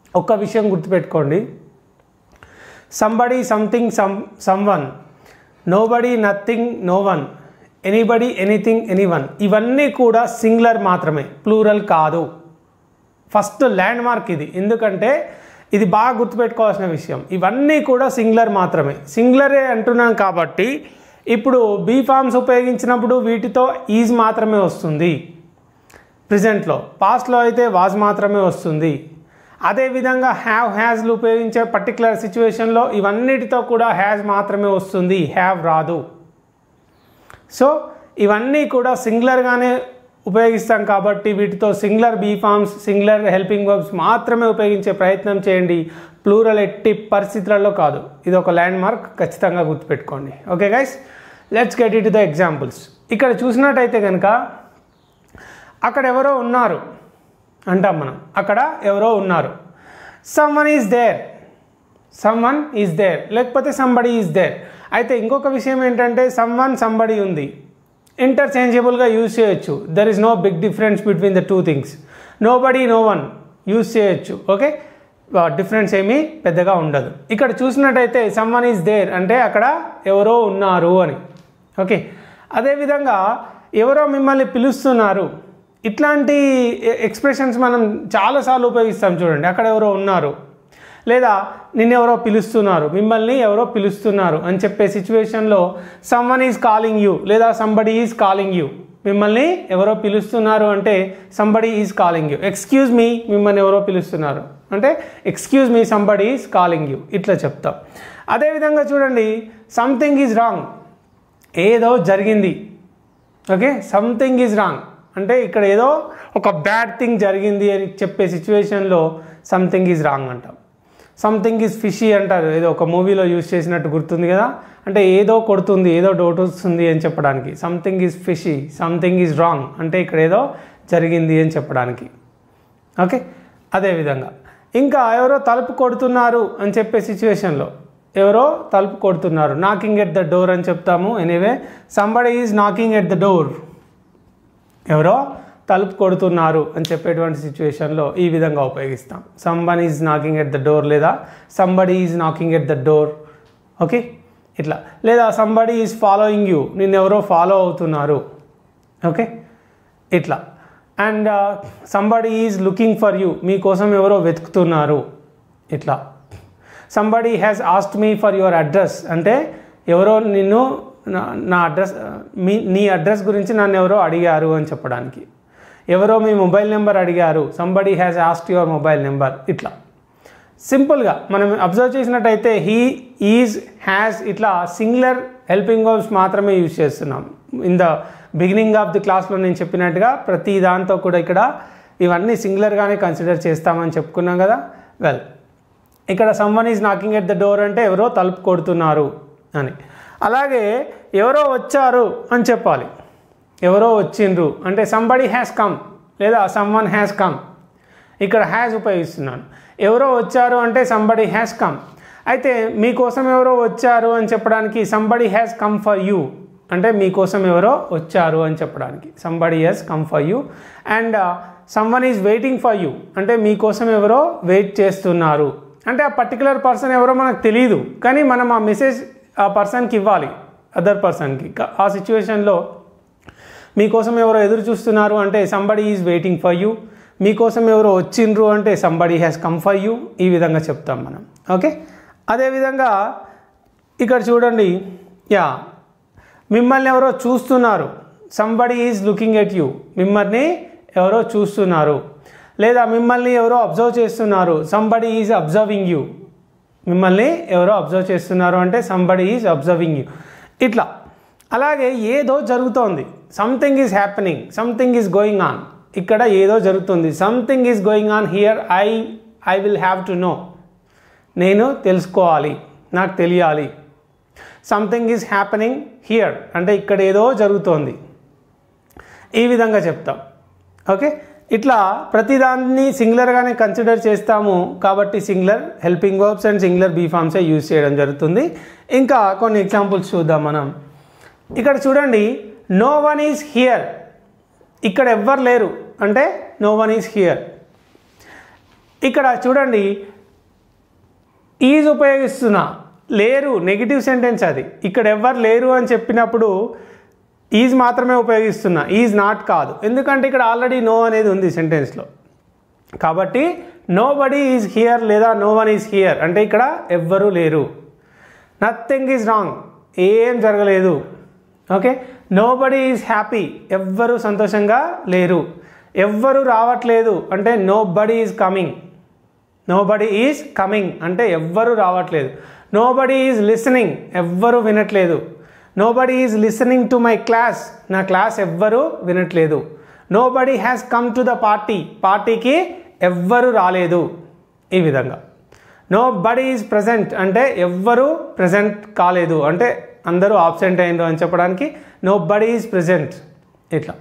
ఒక్క విషయం గుర్తుపెట్టుకోండి somebody something some someone nobody nothing no one anybody anything anyone ఇవన్నీ కూడా సింగులర్ మాత్రమే ప్లూరల్ కాదు ఫస్ట్ ల్యాండ్ మార్క్ ఇది ఎందుకంటే ఇది బాగా గుర్తుపెట్టుకోవాల్సిన విషయం ఇవన్నీ కూడా సింగులర్ మాత్రమే సింగులరే అంటున్నాం కాబట్టి ఇప్పుడు బీ ఫార్మ్స్ ఉపయోగించినప్పుడు వీటితో ఈజ్ మాత్రమే వస్తుంది ప్రజెంట్లో పాస్ట్లో అయితే వాజ్ మాత్రమే వస్తుంది అదేవిధంగా హ్యావ్ హ్యాజ్లు ఉపయోగించే పర్టికులర్ సిచ్యువేషన్లో ఇవన్నిటితో కూడా హ్యాజ్ మాత్రమే వస్తుంది హ్యావ్ రాదు సో ఇవన్నీ కూడా సింగులర్గానే ఉపయోగిస్తాం కాబట్టి వీటితో singular be forms singular helping verbs మాత్రమే ఉపయోగించే ప్రయత్నం చేయండి ప్లూరల్ ఎట్టి పరిస్థితులలో కాదు ఇది ఒక ల్యాండ్ మార్క్ ఖచ్చితంగా గుర్తుపెట్టుకోండి okay guys let's get it the examples ఇక్కడ చూసినట్టయితే కనుక అక్కడ ఎవరో ఉన్నారు అంటాం మనం అక్కడ ఎవరో ఉన్నారు someone is there someone is there లేకపోతే సంబడి ఈజ్ దేర్ అయితే ఇంకొక విషయం ఏంటంటే సమ్ వన్ సంబడి ఉంది ఇంటర్చేంజబుల్గా యూజ్ చేయొచ్చు there is no big difference between the two things nobody no one use చేయొచ్చు ఓకే డిఫరెన్స్ ఏమీ పెద్దగా ఉండదు ఇక్కడ చూసినట్టయితే సమ్ వన్ ఈజ్ దేర్ అంటే అక్కడ ఎవరో ఉన్నారు అని ఓకే అదేవిధంగా ఎవరో మిమ్మల్ని పిలుస్తున్నారు ఇట్లాంటి ఎక్స్ప్రెషన్స్ మనం చాలాసార్లు ఉపయోగిస్తాం చూడండి అక్కడ ఎవరో ఉన్నారు లేదా నిన్నెవరో పిలుస్తున్నారు మిమ్మల్ని ఎవరో పిలుస్తున్నారు అని చెప్పే సిచ్యువేషన్లో సమ్వన్ ఈజ్ కాలింగ్ యూ లేదా సంబడి ఈజ్ కాలింగ్ యూ మిమ్మల్ని ఎవరో పిలుస్తున్నారు అంటే somebody is calling you excuse me మిమ్మల్ని ఎవరో పిలుస్తున్నారు అంటే excuse me somebody is calling you ఇట్లా చెప్తాం అదేవిధంగా చూడండి సంథింగ్ ఈజ్ రాంగ్ ఏదో జరిగింది ఓకే సంథింగ్ ఈజ్ రాంగ్ అంటే ఇక్కడ ఏదో ఒక బ్యాడ్ థింగ్ జరిగింది అని చెప్పే సిచ్యువేషన్లో సంథింగ్ ఈజ్ రాంగ్ అంటాం సంథింగ్ ఈజ్ ఫిషీ అంటారు ఏదో ఒక మూవీలో యూజ్ చేసినట్టు గుర్తుంది కదా అంటే ఏదో కొడుతుంది ఏదో డౌట్ వస్తుంది అని చెప్పడానికి something is fishy something is wrong అంటే ఇక్కడ ఏదో జరిగింది అని చెప్పడానికి ఓకే అదేవిధంగా ఇంకా ఎవరో తలుపు కొడుతున్నారు అని చెప్పే సిచ్యువేషన్లో ఎవరో తలుపు కొడుతున్నారు నాకింగ్ ఎట్ ద డోర్ అని చెప్తాము anyway somebody is knocking at the door ఎవరో తలుపు కొడుతున్నారు అని చెప్పేటువంటి సిచ్యువేషన్లో ఈ విధంగా ఉపయోగిస్తాం someone is knocking at the door లేదా somebody is knocking at the door okay ఇట్లా లేదా సంబడి ఈజ్ ఫాలోయింగ్ యూ నిన్నెవరో ఫాలో అవుతున్నారు ఓకే ఇట్లా and somebody is looking for you మీకోసం ఎవరో వెతుకుతున్నారు ఇట్లా somebody has asked me for your address అంటే ఎవరో నిన్ను నా- నా అడ్రస్ మీ నీ అడ్రస్ గురించి నన్ను ఎవరో అడిగారు అని చెప్పడానికి ఎవరో మీ మొబైల్ నెంబర్ అడిగారు somebody has asked your mobile number ఇట్లా సింపుల్గా మనం అబ్జర్వ్ చేసినట్టయితే హీ ఈజ్ హ్యాస్ ఇట్లా సింగులర్ హెల్పింగ్ వర్బ్స్ మాత్రమే యూజ్ చేస్తున్నాం in the beginning of the క్లాస్లో నేను చెప్పినట్టుగా ప్రతి దాంతో కూడా ఇక్కడ ఇవన్నీ సింగులర్గానే కన్సిడర్ చేస్తామని చెప్పుకున్నాం కదా వెల్ ఇక్కడ someone is knocking at the door అంటే ఎవరో తలుపు కొడుతున్నారు అని అలాగే ఎవరో వచ్చారు అని చెప్పాలి ఎవరో వచ్చిండ్రు అంటే సంబడి హ్యాస్ కమ్ లేదా సమ్వన్ హ్యాస్ కమ్ ఇక్కడ హ్యాస్ ఉపయోగిస్తున్నాను ఎవరో వచ్చారు అంటే సంబడి హ్యాస్ కమ్ అయితే మీకోసం ఎవరో వచ్చారు అని చెప్పడానికి somebody has come for you అంటే మీకోసం ఎవరో వచ్చారు అని చెప్పడానికి somebody has come for you and someone is waiting for you అంటే మీకోసం ఎవరో వెయిట్ చేస్తున్నారు అంటే ఆ పర్టికులర్ పర్సన్ ఎవరో మనకు తెలియదు కానీ మనం ఆ మెసేజ్ ఆ పర్సన్కి ఇవ్వాలి అదర్ పర్సన్కి ఆ సిచ్యువేషన్లో మీకోసం ఎవరో ఎదురు చూస్తున్నారు అంటే somebody is waiting for you మీకోసం ఎవరో వచ్చిండ్రు అంటే somebody has come for you ఈ విధంగా చెప్తాం మనం ఓకే అదేవిధంగా ఇక్కడ చూడండి యా మిమ్మల్ని ఎవరో చూస్తున్నారు somebody is looking at you మిమ్మల్ని ఎవరో చూస్తున్నారు లేదా మిమ్మల్ని ఎవరో అబ్జర్వ్ చేస్తున్నారు సంబడి ఈజ్ అబ్జర్వింగ్ యూ మిమ్మల్ని ఎవరో అబ్జర్వ్ చేస్తున్నారు అంటే సంబడి ఈజ్ అబ్జర్వింగ్ యూ ఇట్లా అలాగే ఏదో జరుగుతోంది something is happening something is going on ఇక్కడ ఏదో జరుగుతుంది something is going on here I I will have to know నేను తెలుసుకోవాలి నాకు తెలియాలి సంథింగ్ ఈజ్ హ్యాపెనింగ్ హియర్ అంటే ఇక్కడ ఏదో జరుగుతోంది ఈ విధంగా చెప్తాం ఓకే ఇట్లా ప్రతిదాన్ని సింగులర్గానే కన్సిడర్ చేస్తాము కాబట్టి singular helping verbs and singular be ఫామ్సే యూజ్ చేయడం జరుగుతుంది ఇంకా కొన్ని ఎగ్జాంపుల్స్ చూద్దాం మనం ఇక్కడ చూడండి నో వన్ ఈజ్ హియర్ ఇక్కడ ఎవ్వరు లేరు అంటే నో వన్ ఈజ్ హియర్ ఇక్కడ చూడండి ఈజ్ ఉపయోగిస్తున్నా లేరు నెగిటివ్ సెంటెన్స్ అది ఇక్కడ ఎవ్వరు లేరు అని చెప్పినప్పుడు ఈజ్ మాత్రమే ఉపయోగిస్తున్నా ఈజ్ నాట్ కాదు ఎందుకంటే ఇక్కడ ఆల్రెడీ నో అనేది ఉంది సెంటెన్స్లో కాబట్టి నో బడీ ఈజ్ హియర్ లేదా నో వన్ ఈజ్ హియర్ అంటే ఇక్కడ ఎవ్వరూ లేరు నథింగ్ ఈజ్ రాంగ్ ఏం జరగలేదు okay nobody is happy ఎవ్వరు సంతోషంగా లేరు ఎవ్వరు రావట్లేదు అంటే nobody is coming nobody is coming అంటే ఎవ్వరు రావట్లేదు నో బడీ ఈజ్ లిసనింగ్ ఎవ్వరు వినట్లేదు nobody is listening to my class నా క్లాస్ ఎవ్వరు వినట్లేదు nobody has come to the party పార్టీకి ఎవ్వరు రాలేదు ఈ విధంగా నో బడీ ఈజ్ ప్రజెంట్ అంటే ఎవ్వరు ప్రజెంట్ కాలేదు అంటే అందరూ ఆబ్సెంట్ అయ్యిండ్రు అని చెప్పడానికి నో బడీ ఈజ్ ప్రజెంట్ ఇట్లా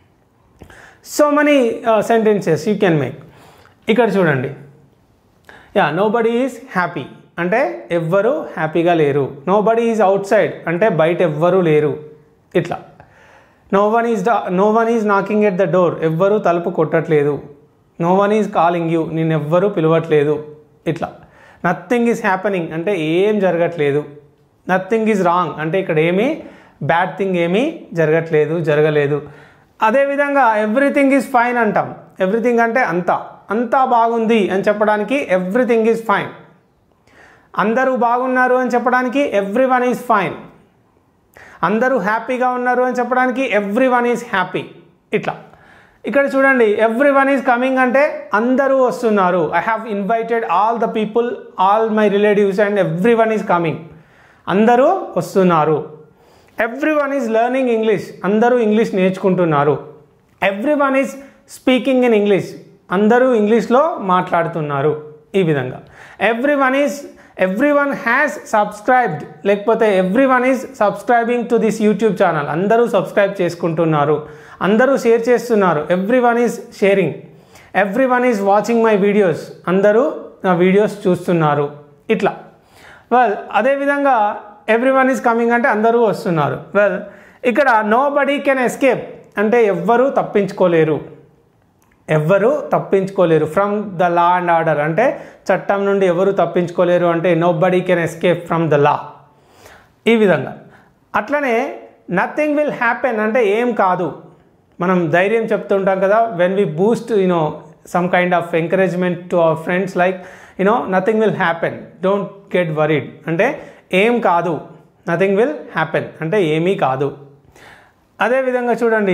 so many sentences you can make ఇక్కడ చూడండి yeah nobody is happy అంటే ఎవ్వరు హ్యాపీగా లేరు nobody is outside అంటే బయట ఎవ్వరూ లేరు ఇట్లా no one is no one is knocking at the door ఎవ్వరూ తలుపు కొట్టట్లేదు no one is calling you నేను ఎవ్వరూ పిలవట్లేదు ఇట్లా నథింగ్ ఈజ్ హ్యాపెనింగ్ అంటే ఏం జరగట్లేదు నథింగ్ ఈజ్ రాంగ్ అంటే ఇక్కడ ఏమీ బ్యాడ్ థింగ్ ఏమీ జరగట్లేదు జరగలేదు అదేవిధంగా ఎవ్రీథింగ్ ఈజ్ ఫైన్ అంటాం ఎవ్రీథింగ్ అంటే అంతా అంతా బాగుంది అని చెప్పడానికి ఎవ్రీథింగ్ ఈజ్ ఫైన్ అందరూ బాగున్నారు అని చెప్పడానికి ఎవ్రీ వన్ ఈజ్ ఫైన్ అందరూ హ్యాపీగా ఉన్నారు అని చెప్పడానికి ఎవ్రీ వన్ ఈజ్ హ్యాపీ ఇట్లా ఇక్కడ చూడండి ఎవ్రీ వన్ ఈజ్ కమింగ్ అంటే అందరూ వస్తున్నారు I have invited all the people all my relatives and every one is coming అందరూ వస్తున్నారు every one is learning English అందరూ ఇంగ్లీష్ నేర్చుకుంటున్నారు ఎవ్రీ వన్ ఈజ్ స్పీకింగ్ ఇన్ ఇంగ్లీష్ అందరూ ఇంగ్లీష్లో మాట్లాడుతున్నారు ఈ విధంగా every one is everyone has subscribed లేకపోతే every one is subscribing to this YouTube channel అందరూ సబ్స్క్రైబ్ చేసుకుంటున్నారు అందరూ షేర్ చేస్తున్నారు every one is sharing every one is watching my videos అందరూ నా వీడియోస్ చూస్తున్నారు ఇట్లా వెల్ అదేవిధంగా ఎవ్రీ వన్ ఈజ్ కమింగ్ అంటే అందరూ వస్తున్నారు వెల్ ఇక్కడ నో బడీ కెన్ ఎస్కేప్ అంటే ఎవ్వరూ తప్పించుకోలేరు ఎవ్వరూ తప్పించుకోలేరు from the law and order అంటే చట్టం నుండి ఎవరు తప్పించుకోలేరు అంటే nobody can escape from the law ఈ విధంగా అట్లనే నథింగ్ విల్ హ్యాపెన్ అంటే ఏం కాదు మనం ధైర్యం చెప్తుంటాం కదా when we boost you know some kind of encouragement to our friends like you know nothing will happen don't get worried అంటే ఏం కాదు నథింగ్ విల్ హ్యాపెన్ అంటే ఏమీ కాదు అదేవిధంగా చూడండి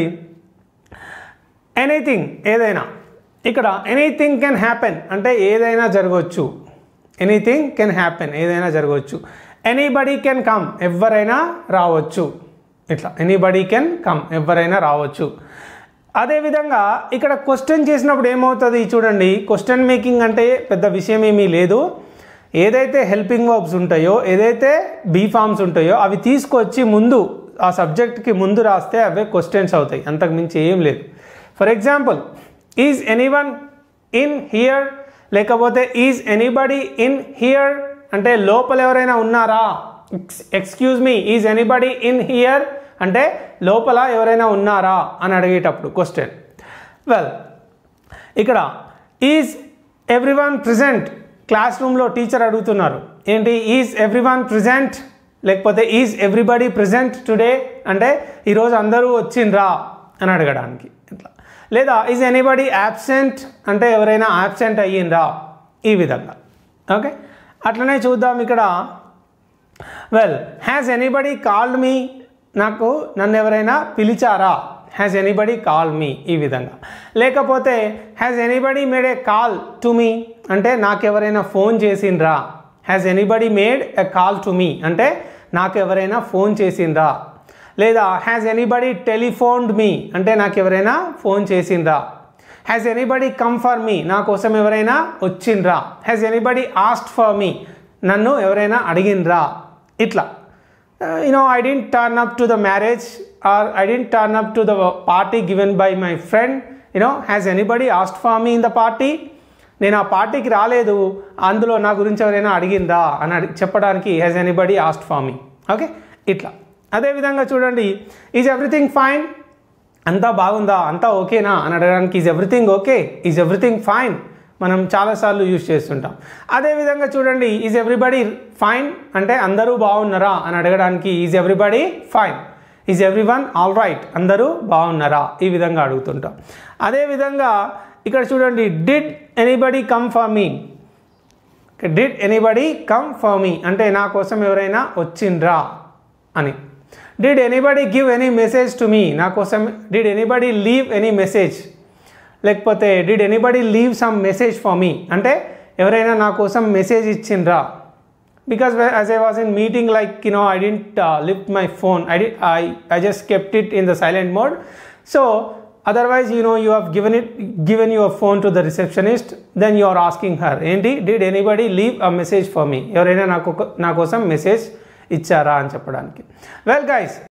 ఎనీథింగ్ ఏదైనా ఇక్కడ ఎనీథింగ్ కెన్ హ్యాపెన్ అంటే ఏదైనా జరగవచ్చు ఎనీథింగ్ కెన్ హ్యాపెన్ ఏదైనా జరగవచ్చు ఎనీబడీ కెన్ కమ్ ఎవరైనా రావచ్చు ఇట్లా ఎనీబడీ కెన్ కమ్ ఎవరైనా రావచ్చు అదేవిధంగా ఇక్కడ క్వశ్చన్ చేసినప్పుడు ఏమవుతుంది చూడండి క్వశ్చన్ మేకింగ్ అంటే పెద్ద విషయం ఏమీ లేదు ఏదైతే హెల్పింగ్ వర్బ్స్ ఉంటాయో ఏదైతే బీ ఫార్మ్స్ ఉంటాయో అవి తీసుకొచ్చి ముందు ఆ సబ్జెక్ట్కి ముందు రాస్తే అవే క్వశ్చన్స్ అవుతాయి అంతకు మించి ఏం లేదు for example is anyone in here లేకపోతే ఈజ్ ఎనీబడి ఇన్ హియర్ అంటే లోపల ఎవరైనా ఉన్నారా excuse me is anybody in here అంటే లోపల ఎవరైనా ఉన్నారా అని అడిగేటప్పుడు క్వశ్చన్ వెల్ ఇక్కడ is everyone present class రూమ్లో టీచర్ అడుగుతున్నారు ఏంటి ఈజ్ ఎవ్రీ వన్ ప్రజెంట్ లేకపోతే ఈజ్ ఎవ్రీబడి ప్రజెంట్ టుడే అంటే ఈరోజు అందరూ వచ్చిండ్రా అని అడగడానికి ఇట్లా లేదా ఈజ్ ఎనీబడి యాబ్సెంట్ అంటే ఎవరైనా యాబ్సెంట్ అయ్యిండ్రా ఈ విధంగా ఓకే అట్లనే చూద్దాం ఇక్కడ well has anybody called me నాకు నన్ను ఎవరైనా పిలిచారా హ్యాస్ ఎనీబడి కాల్ మీ ఈ విధంగా లేకపోతే has anybody made a call to me అంటే నాకు ఎవరైనా ఫోన్ చేసిండ్రా has anybody made a call to me అంటే నాకు ఎవరైనా ఫోన్ చేసిండ్రా లేదా హ్యాస్ ఎనీబడి టెలిఫోన్డ్ మీ అంటే నాకు ఎవరైనా ఫోన్ చేసిండ్రా has anybody come for me నా కోసం ఎవరైనా వచ్చిండ్రా has anybody asked for me నన్ను ఎవరైనా అడిగిండ్రా ఇట్లా you know I didn't turn up to the marriage or I didn't turn up to the party given by my friend you know has anybody asked for me in the party నేను ఆ పార్టీకి రాలేదు అందులో నా గురించి ఎవరైనా అడిగిందా అని అడి చెప్పడానికి has anybody asked for me okay ఇట్లా అదేవిధంగా చూడండి ఈజ్ ఎవ్రీథింగ్ ఫైన్ అంతా బాగుందా అంతా ఓకేనా అని అడగడానికి is everything okay is everything fine మనం చాలాసార్లు యూజ్ చేస్తుంటాం అదేవిధంగా చూడండి ఈజ్ ఎవ్రీబడి ఫైన్ అంటే అందరూ బాగున్నారా అని అడగడానికి is everybody fine is everyone all right అందరూ బాగున్నారా ఈ విధంగా అడుగుతుంటాం అదేవిధంగా ఇక్కడ చూడండి did anybody come for me did anybody come for me అంటే నా కోసం ఎవరైనా వచ్చిండ్రా అని did anybody give any message to me నా కోసం did anybody leave any message లేకపోతే did anybody leave some message for me అంటే ఎవరైనా నా కోసం మెసేజ్ ఇచ్చిండ్రా because as I was in meeting like you know I didn't lift my phone I did I I just kept it in the silent mode so otherwise you know you have given it given your phone to the receptionist then you are asking her ఏంటి did anybody leave a message for me ఎవరైనా నాకు నా కోసం message ఇచ్చారా అని చెప్పడానికి well guys